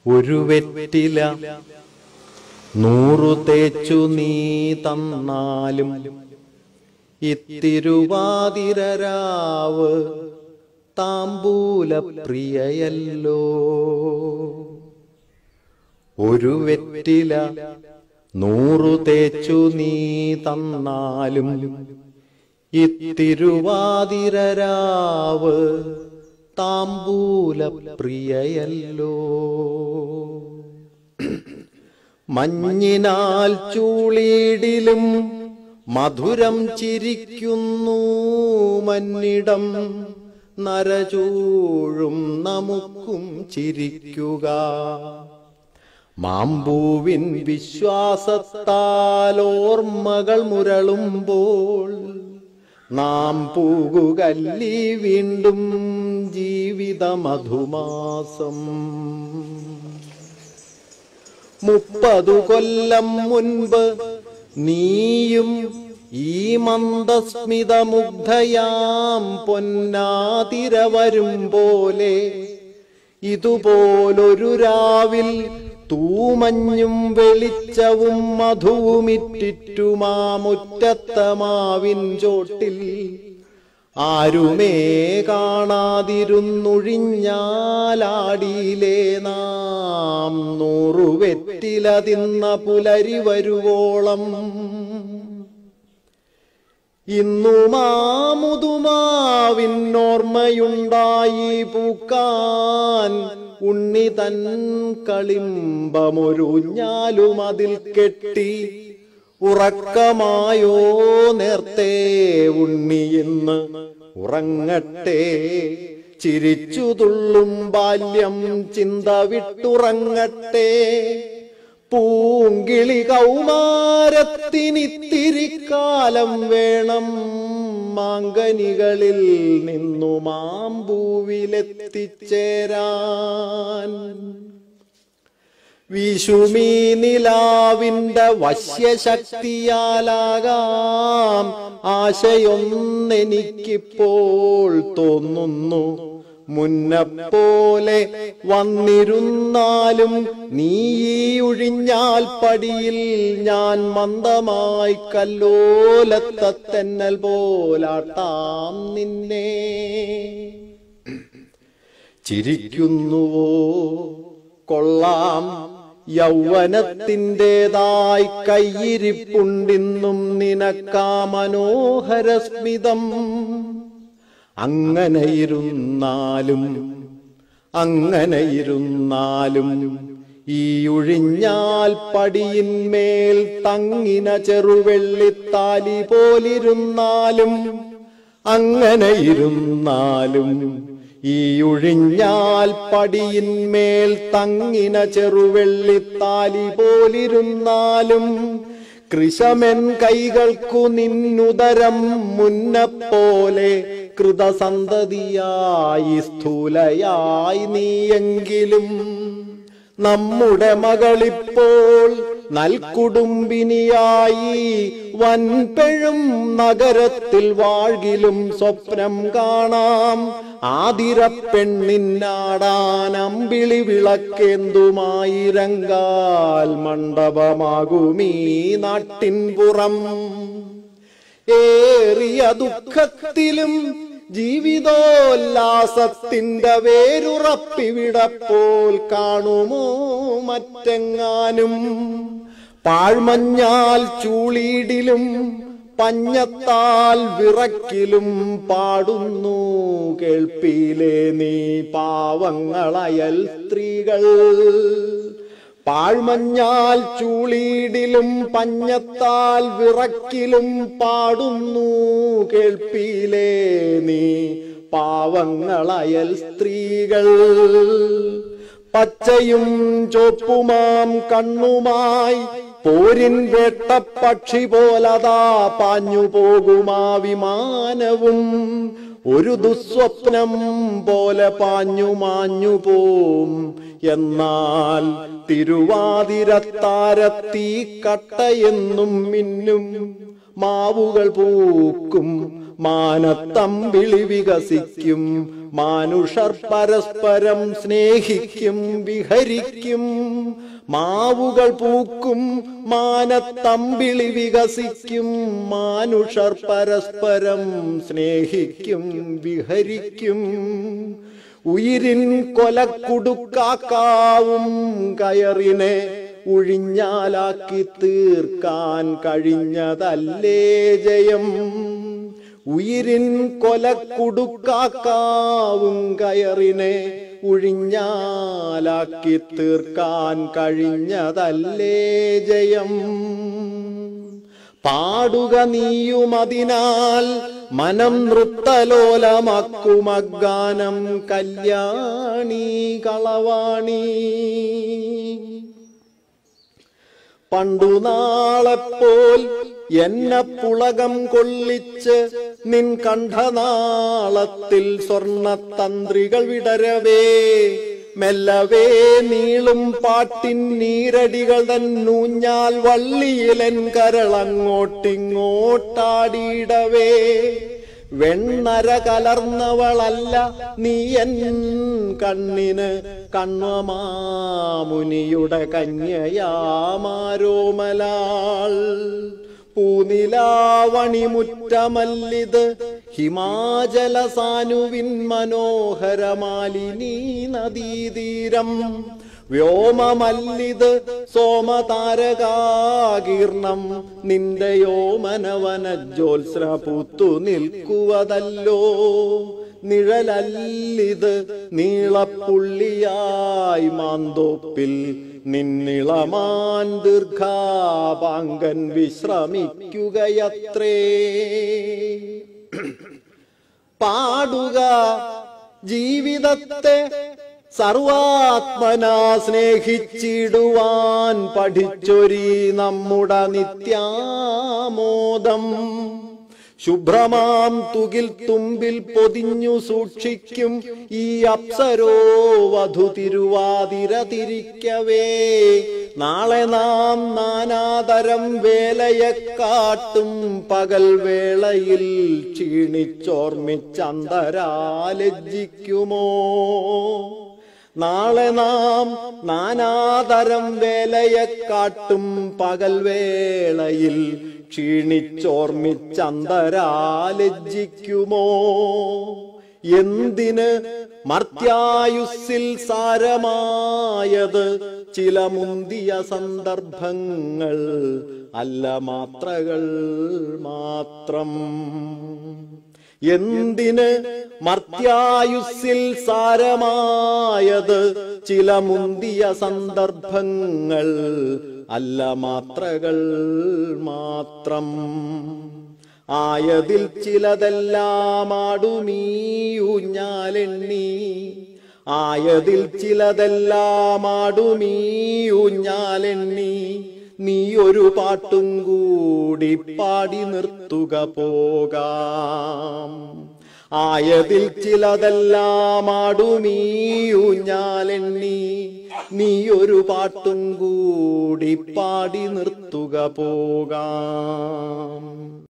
ഒരു വെറ്റില നൂറു തേച്ചു നീ തന്നാലും ഇത്തിരുവാതിരരാവ് താമ്പൂല പ്രിയയല്ലോ ഒരു വെറ്റില നൂറു തേച്ചു നീ തന്നാലും ഇത്തിരുവാതിരരാവ് താമ്പൂല പ്രിയയല്ലോ മഞ്ഞിനാൽ ചൂളിയിടിലും മധുരം ചിരിക്കുന്നു മന്നിടം നരചൂഴും നമുക്കും ചിരിക്കുക മാമ്പൂവിൻ വിശ്വാസത്താൽ ഓർമ്മകൾ മുരളുമ്പോൾ നാം പൂകുകല്ലി വീണ്ടും ജീവിത മധുമാസം മുപ്പതു കൊല്ലം മുൻപ് നീയും ഈ മന്ദസ്മിതമുഗ്ധയാം പൊന്നാതിര വരും പോലെ ഇതുപോലൊരു രാവിൽ തൂമഞ്ഞും വെളിച്ചവും മധുവുമിറ്റിറ്റുമാമുറ്റത്തമാവിൻ ചോട്ടിൽ ആരുമേ കാണാതിരുന്നൊഴിഞ്ഞാലാടിയിലേ നാം നൂറുവെറ്റില തിന്ന പുലരി വരുവോളം ഇന്നുമാമുതുമാവിന്നോർമ്മയുണ്ടായി പൂക്കാൻ ഉണ്ണി തൻ കളിമ്പമൊരു ഞാലും അതിൽ കെട്ടി ഉറക്കമായോ നേർത്തേ ഉണ്ണി ഇന്ന് ഉറങ്ങട്ടെ ചിരിച്ചു തുള്ളും ബാല്യം ചിന്ത വിട്ടുറങ്ങട്ടെ പൂങ്കിളി കൗമാരത്തിനിത്തിരിക്കാലം വേണം മാങ്കനികളിൽ നിന്നു മാമ്പൂവിലെത്തിച്ചേരാൻ വിഷുമീ നിലാവിന്റെ വശ്യശക്തിയാലാകാം ആശയൊന്നെനിക്കിപ്പോൾ തോന്നുന്നു മുന്നപ്പോലെ വന്നിരുന്നാലും നീ ഈ ഒഴിഞ്ഞാൽ പടിയിൽ ഞാൻ മന്ദമായി കല്ലോലത്തന്നൽ പോലാട്ടാം നിന്നെ ചിരിക്കുന്നുവോ കൊള്ളാം യൗവനത്തിൻ്റെതായി കയ്യിരിപ്പുണ്ടിന്നും നിനക്കാ മനോഹരസ്മിതം അങ്ങനെ ഇരുന്നാലും അങ്ങനെ ഇരുന്നാലും ഈ ഒഴിഞ്ഞാൽ പടിയിന്മേൽ തങ്ങിന ചെറുവെള്ളിത്താലി പോലിരുന്നാലും അങ്ങനെ ഇരുന്നാലും ഈ ഒഴിഞ്ഞാൽ പടിയിന്മേൽ തങ്ങിന ചെറുവെള്ളിത്താലി പോലിരുന്നാലും കൃശമൻ കൈകൾക്കു നിന്നുദരം മുന്നപ്പോലെ കൃതസന്തതിയായി സ്ഥൂലയായി നീയെങ്കിലും നമ്മുടെ മകളിപ്പോൾ നൽകുടുംബിനിയായി വൻപെഴും നഗരത്തിൽ വാഴ്കിലും സ്വപ്നം കാണാം ആതിര പെണ്ണിന്നാടാൻ അമ്പിളി വിളക്കേന്തുമായിരങ്കാൽ മണ്ഡപമാകുമീ നാട്ടിൻപുറം ഏറിയ ദുഃഖത്തിലും ജീവിതോല്ലാസത്തിന്റെ വേരുറപ്പിവിടപ്പോൾ കാണുമോ മറ്റെങ്ങാനും പാഴ്മഞ്ഞാൽ ചൂളീടിലും പഞ്ഞത്താൽ വിറക്കിലും പാടുന്നു കേൾപ്പിയിലെ നീ പാവങ്ങളയൽ സ്ത്രീകൾ പാഴ്മഞ്ഞാൽ ചൂളീടിലും പഞ്ഞത്താൽ വിറക്കിലും പാടുന്നു കേൾപ്പിയിലേ നീ പാവങ്ങളയൽ സ്ത്രീകൾ പച്ചയും ചോപ്പുമാം കണ്ണുമായി പോരിൻ വേട്ടപ്പക്ഷി പോലതാ പാഞ്ഞു പോകുമാ വിമാനവും ഒരു ദുസ്വപ്നം പോലെ പാഞ്ഞു മാഞ്ഞു പോം എന്നാൽ തിരുവാതിരത്താരത്തീ കട്ടയെന്നും മിന്നും മാവുകൾ പൂക്കും മാനത്തമ്പിളി വികസിക്കും മാനുഷർ പരസ്പരം സ്നേഹിക്കും വിഹരിക്കും മാവുകൾ പൂക്കും മാനത്തമ്പിളി വികസിക്കും മാനുഷർ പരസ്പരം സ്നേഹിക്കും വിഹരിക്കും ഉയിരിൻ കൊലക്കുടുക്കാക്കാവും കയറിനെ ഒഴിഞ്ഞാലാക്കി തീർക്കാൻ കഴിഞ്ഞതല്ലേ ജയം ഉയിരിൻ കൊലക്കുടുക്കാക്കാവും കയറിനെ ഒഴിഞ്ഞാലാക്കി തീർക്കാൻ കഴിഞ്ഞതല്ലേ ജയം പാടുക നീയുമതിനാൽ മനം നൃത്തലോലമാക്കുമഗാനം കല്യാണി കളവാണി പണ്ടു നാളെപ്പോൽ എന്നെ പുളകം കൊള്ളിച്ച് നിൻ കണ്ഠനാളത്തിൽ സ്വർണതന്ത്രികൾ വിടരവേ മെല്ലവേ നീളും പാട്ടിൻ നീരടികൾ തന്നൂഞ്ഞാൽ വള്ളിയിലൻ കരളങ്ങോട്ടിങ്ങോട്ടാടിയിടവേ വെണ്ണര കലർന്നവളല്ല നീ എൻ കണ്ണിന് കണ്വമാമുനിയുടെ കന്യയാമാരോമലാൾ പൂനിലാവണിമുറ്റമല്ലിത് ഹിമാചല സാനുവിൻ മനോഹരമാലിനീ നദീതീരം വ്യോമമല്ലിത് സോമതാരകാകീർണം നിന്റെ യോമനവന ജ്യോത്സ്ന പൂത്തു നിൽക്കുവതല്ലോ നിഴലല്ലിത് നീളപ്പുള്ളിയായി മാന്തോപ്പിൽ നിന്നിളമാൻ ദീർഘാപാങ്കൻ വിശ്രമിക്കുകയത്രേ പാടുക ജീവിതത്തെ സർവാത്മനാ സ്നേഹിച്ചിടുവാൻ പഠിച്ചൊരി നമ്മുടെ നിത്യാമോദം ശുഭ്രമാം തുകിൽ തുമ്പിൽ പൊതിഞ്ഞു സൂക്ഷിക്കും ഈ അപ്സരോ വധു തിരുവാതിര തിരിക്കവേ നാളെ നാം നാനാതരം വേലയെ കാട്ടും പകൽ വേളയിൽ ക്ഷീണിച്ചോർമ്മിച്ചന്തരാലജ്ജിക്കുമോ നാളെ നാം നാനാതരം വേലയെ കാട്ടും പകൽ വേളയിൽ ക്ഷീണിച്ചോർമ്മിച്ചന്തരാലജ്ജിക്കുമോ എന്തിന് മർത്യായുസ്സിൽ സാരമായത് ചില മുന്തിയ സന്ദർഭങ്ങൾ അല്ല മാത്രകൾ മാത്രം എന്തിന് മർത്യായുസ്സിൽ സാരമായത് ചില മുന്തിയ സന്ദർഭങ്ങൾ അല്ല മാത്രകൾ മാത്രം ആയതിൽ ചിലതെല്ലാം ആടുമീയൂഞ്ഞാലെണ്ണി ആയതിൽ ചിലതെല്ലാം ആടുമീയൂഞ്ഞാലെണ്ണി നീ ഒരു പാട്ടും കൂടി പാടി നിർത്തുക പോകാം ആയതിൽ ചിലതെല്ലാം ആടുമീയൂഞ്ഞാലെണ്ണി നീ ഒരു പാട്ടും കൂടി പാടി നിർത്തുക പോകാം